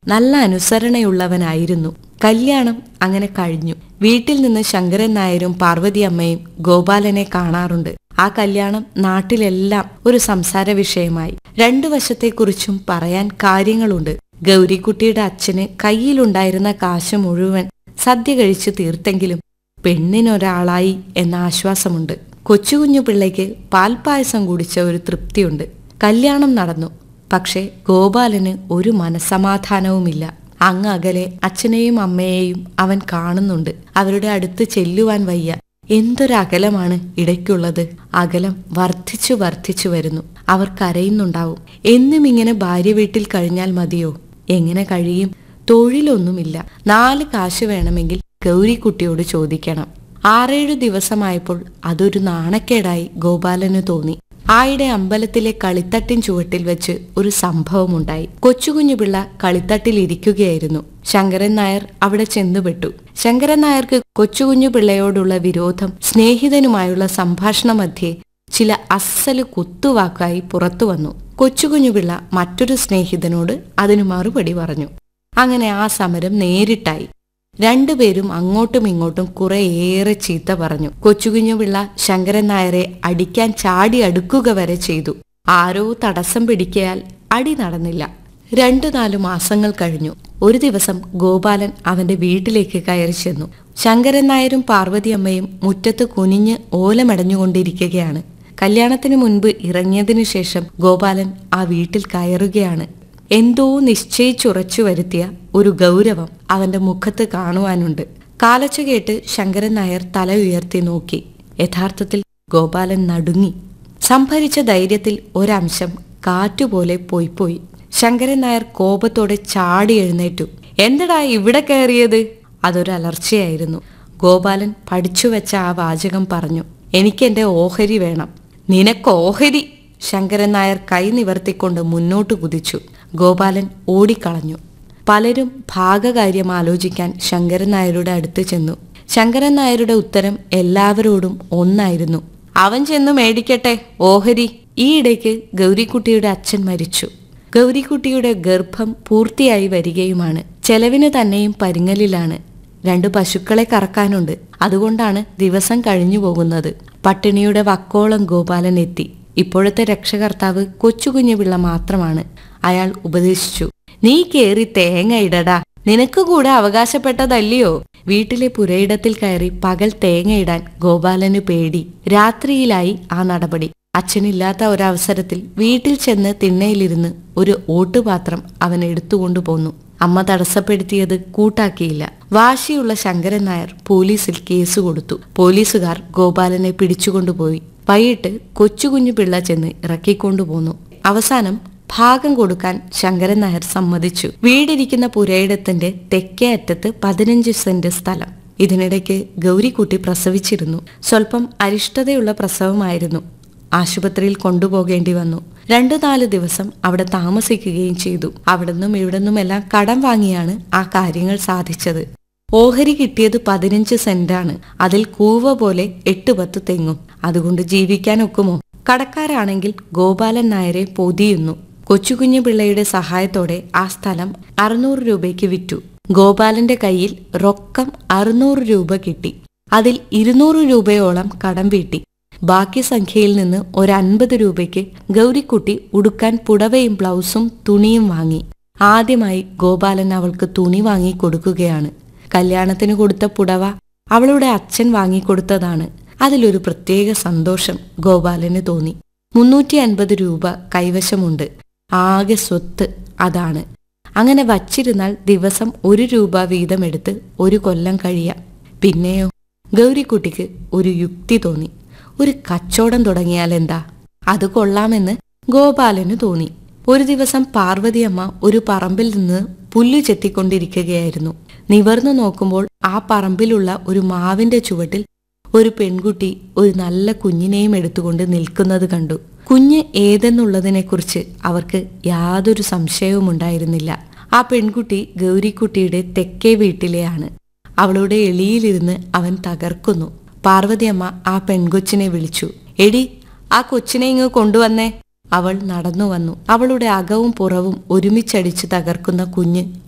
നല്ല അനുസരണയുള്ളവനായിരുന്നു കല്യാണം അങ്ങനെ കഴിഞ്ഞു വീട്ടിൽ നിന്ന് ശങ്കരൻ നായരും പാർവതി അമ്മയും ഗോപാലനെ കാണാറുണ്ട് ആ കല്യാണം നാട്ടിലെല്ലാം ഒരു സംസാര വിഷയമായി രണ്ടു വശത്തെക്കുറിച്ചും പറയാൻ കാര്യങ്ങളുണ്ട് ഗൗരിക്കുട്ടിയുടെ അച്ഛന് കയ്യിലുണ്ടായിരുന്ന കാശ് മുഴുവൻ സദ്യ കഴിച്ചു തീർത്തെങ്കിലും പെണ്ണിനൊരാളായി എന്ന ആശ്വാസമുണ്ട് കൊച്ചുകുഞ്ഞു പിള്ളയ്ക്ക് പാൽപ്പായസം കുടിച്ച ഒരു തൃപ്തിയുണ്ട് കല്യാണം നടന്നു പക്ഷേ ഗോപാലന് ഒരു മനസമാധാനവുമില്ല അങ്ങ് അകലെ അച്ഛനെയും അമ്മയെയും അവൻ കാണുന്നുണ്ട് അവരുടെ അടുത്ത് ചെല്ലുവാൻ വയ്യ എന്തൊരകലമാണ് ഇടയ്ക്കുള്ളത് അകലം വർദ്ധിച്ചു വർദ്ധിച്ചു വരുന്നു അവർ കരയുന്നുണ്ടാവും എന്നും ഇങ്ങനെ ഭാര്യ വീട്ടിൽ കഴിഞ്ഞാൽ മതിയോ എങ്ങനെ കഴിയും തൊഴിലൊന്നുമില്ല നാല് കാശ് വേണമെങ്കിൽ ഗൗരിക്കുട്ടിയോട് ചോദിക്കണം ആറേഴു ദിവസമായപ്പോൾ അതൊരു നാണക്കേടായി ഗോപാലന് തോന്നി ആയിടെ അമ്പലത്തിലെ കളിത്തട്ടിൻ ചുവട്ടിൽ വെച്ച് ഒരു സംഭവമുണ്ടായി കൊച്ചുകുഞ്ഞുപിള്ള കളിത്തട്ടിൽ ഇരിക്കുകയായിരുന്നു ശങ്കരൻ നായർ അവിടെ ചെന്നുപെട്ടു ശങ്കരൻ നായർക്ക് കൊച്ചുകുഞ്ഞു പിള്ളയോടുള്ള വിരോധം സ്നേഹിതനുമായുള്ള സംഭാഷണ മധ്യേ ചില അസ്സല് കുത്തുവാക്കായി പുറത്തു വന്നു കൊച്ചുകുഞ്ഞുപിള്ള മറ്റൊരു സ്നേഹിതനോട് അതിനു മറുപടി പറഞ്ഞു അങ്ങനെ ആ സമരം നേരിട്ടായി രണ്ടുപേരും അങ്ങോട്ടും ഇങ്ങോട്ടും കുറെ ഏറെ ചീത്ത പറഞ്ഞു കൊച്ചുകുഞ്ഞുപിള്ള ശങ്കരൻ നായരെ അടിക്കാൻ ചാടി അടുക്കുക വരെ ചെയ്തു ആരോ തടസ്സം പിടിക്കയാൽ അടി നടന്നില്ല രണ്ടു നാലു മാസങ്ങൾ കഴിഞ്ഞു ഒരു ദിവസം ഗോപാലൻ അവന്റെ വീട്ടിലേക്ക് കയറി ചെന്നു ശങ്കരൻ നായരും പാർവതിയമ്മയും മുറ്റത്ത് കുനിഞ്ഞ് ഓലമെടഞ്ഞുകൊണ്ടിരിക്കുകയാണ് കല്യാണത്തിന് മുൻപ് ഇറങ്ങിയതിനു ശേഷം ഗോപാലൻ ആ വീട്ടിൽ കയറുകയാണ് എന്തോ നിശ്ചയിച്ചുറച്ചു വരുത്തിയ ഒരു ഗൗരവം അവന്റെ മുഖത്ത് കാണുവാനുണ്ട് കാലച്ചു കേട്ട് ശങ്കരൻ നായർ തല ഉയർത്തി നോക്കി യഥാർത്ഥത്തിൽ ഗോപാലൻ നടുങ്ങി സംഭരിച്ച ധൈര്യത്തിൽ ഒരംശം കാറ്റുപോലെ പോയി പോയി ശങ്കരൻ നായർ കോപത്തോടെ ചാടി എഴുന്നേറ്റു എന്തടാ ഇവിടെ കയറിയത് അതൊരലർച്ചയായിരുന്നു ഗോപാലൻ പഠിച്ചു വെച്ച ആ വാചകം പറഞ്ഞു എനിക്കെന്റെ ഓഹരി വേണം നിനക്ക് ഓഹരി ശങ്കരൻ നായർ കൈ നിവർത്തിക്കൊണ്ട് മുന്നോട്ട് കുതിച്ചു ഗോപാലൻ ഓടിക്കളഞ്ഞു പലരും ഭാഗകാര്യം ആലോചിക്കാൻ ശങ്കരൻ നായരുടെ അടുത്ത് ചെന്നു ശങ്കരൻ നായരുടെ ഉത്തരം എല്ലാവരോടും ഒന്നായിരുന്നു അവൻ ചെന്ന് മേടിക്കട്ടെ ഓഹരി ഈയിടയ്ക്ക് ഗൗരിക്കുട്ടിയുടെ അച്ഛൻ മരിച്ചു ഗൗരിക്കുട്ടിയുടെ ഗർഭം പൂർത്തിയായി വരികയുമാണ് ചെലവിന് തന്നെയും പരിങ്ങലിലാണ് രണ്ടു പശുക്കളെ കറക്കാനുണ്ട് അതുകൊണ്ടാണ് ദിവസം കഴിഞ്ഞു പോകുന്നത് പട്ടിണിയുടെ വക്കോളം ഗോപാലൻ എത്തി ഇപ്പോഴത്തെ രക്ഷകർത്താവ് കൊച്ചുകുഞ്ഞുപിള്ള മാത്രമാണ് അയാൾ ഉപദേശിച്ചു നീ കേറി തേങ്ങ ഇടടാ നിനക്ക് കൂടെ അവകാശപ്പെട്ടതല്ലയോ വീട്ടിലെ പുരയിടത്തിൽ കയറി പകൽ തേങ്ങയിടാൻ ഗോപാലന് പേടി രാത്രിയിലായി ആ നടപടി അച്ഛനില്ലാത്ത ഒരവസരത്തിൽ വീട്ടിൽ ചെന്ന് തിണ്ണയിലിരുന്ന് ഒരു ഓട്ടുപാത്രം അവൻ എടുത്തുകൊണ്ടു പോന്നു അമ്മ തടസ്സപ്പെടുത്തിയത് കൂട്ടാക്കിയില്ല വാശിയുള്ള ശങ്കരൻ നായർ പോലീസിൽ കേസ് കൊടുത്തു പോലീസുകാർ ഗോപാലനെ പിടിച്ചുകൊണ്ടുപോയി വൈകിട്ട് കൊച്ചുകുഞ്ഞു പിള്ള ചെന്ന് ഇറക്കിക്കൊണ്ടുപോന്നു അവസാനം ഭാഗം കൊടുക്കാൻ ശങ്കരൻ നായർ സമ്മതിച്ചു വീടിരിക്കുന്ന പുരയിടത്തിന്റെ തെക്കേ അറ്റത്ത് പതിനഞ്ച് സെന്റ് സ്ഥലം ഇതിനിടയ്ക്ക് ഗൗരിക്കുട്ടി പ്രസവിച്ചിരുന്നു സ്വല്പം അരിഷ്ടതയുള്ള പ്രസവമായിരുന്നു ആശുപത്രിയിൽ കൊണ്ടുപോകേണ്ടി വന്നു രണ്ടു നാല് ദിവസം അവിടെ താമസിക്കുകയും ചെയ്തു അവിടുന്നും ഇവിടുന്നുമെല്ലാം കടം വാങ്ങിയാണ് ആ കാര്യങ്ങൾ സാധിച്ചത് ഓഹരി കിട്ടിയത് പതിനഞ്ച് സെന്റാണ് അതിൽ കൂവ പോലെ എട്ട് പത്ത് തെങ്ങും അതുകൊണ്ട് ജീവിക്കാൻ ഒക്കുമോ കടക്കാരാണെങ്കിൽ ഗോപാലൻ നായരെ പൊതിയുന്നു കൊച്ചുകുഞ്ഞു പിള്ളയുടെ സഹായത്തോടെ ആ സ്ഥലം അറുന്നൂറ് രൂപയ്ക്ക് വിറ്റു ഗോപാലന്റെ കയ്യിൽ റൊക്കം അറുന്നൂറ് രൂപ കിട്ടി അതിൽ ഇരുന്നൂറ് രൂപയോളം കടം വീട്ടി ബാക്കി സംഖ്യയിൽ നിന്ന് ഒരു അൻപത് രൂപയ്ക്ക് ഗൗരിക്കുട്ടി ഉടുക്കാൻ പുടവയും ബ്ലൗസും തുണിയും വാങ്ങി ആദ്യമായി ഗോപാലൻ അവൾക്ക് തുണി വാങ്ങി കൊടുക്കുകയാണ് കല്യാണത്തിന് കൊടുത്ത പുടവ അവളുടെ അച്ഛൻ വാങ്ങിക്കൊടുത്തതാണ് അതിലൊരു പ്രത്യേക സന്തോഷം ഗോപാലന് തോന്നി മുന്നൂറ്റി അൻപത് രൂപ കൈവശമുണ്ട് ആകെ സ്വത്ത് അതാണ് അങ്ങനെ വച്ചിരുന്നാൽ ദിവസം ഒരു രൂപ വീതമെടുത്ത് ഒരു കൊല്ലം കഴിയാം പിന്നെയോ ഗൗരിക്കുട്ടിക്ക് ഒരു യുക്തി തോന്നി ഒരു കച്ചവടം തുടങ്ങിയാൽ എന്താ അത് കൊള്ളാമെന്ന് ഗോപാലന് തോന്നി ഒരു ദിവസം പാർവതിയമ്മ ഒരു പറമ്പിൽ നിന്ന് പുല്ലു ചെത്തിക്കൊണ്ടിരിക്കുകയായിരുന്നു നിവർന്നു നോക്കുമ്പോൾ ആ പറമ്പിലുള്ള ഒരു മാവിന്റെ ചുവട്ടിൽ ഒരു പെൺകുട്ടി ഒരു നല്ല കുഞ്ഞിനെയും എടുത്തുകൊണ്ട് നിൽക്കുന്നത് കണ്ടു കുഞ്ഞ് ഏതെന്നുള്ളതിനെക്കുറിച്ച് അവർക്ക് യാതൊരു സംശയവും ഉണ്ടായിരുന്നില്ല ആ പെൺകുട്ടി ഗൗരിക്കുട്ടിയുടെ തെക്കേ വീട്ടിലെയാണ് അവളുടെ എളിയിലിരുന്ന് അവൻ തകർക്കുന്നു പാർവതിയമ്മ ആ പെൺകൊച്ചിനെ വിളിച്ചു എടി ആ കൊച്ചിനെ ഇങ്ങ് കൊണ്ടുവന്നേ അവൾ നടന്നു വന്നു അവളുടെ അകവും പുറവും ഒരുമിച്ചടിച്ച് തകർക്കുന്ന കുഞ്ഞ്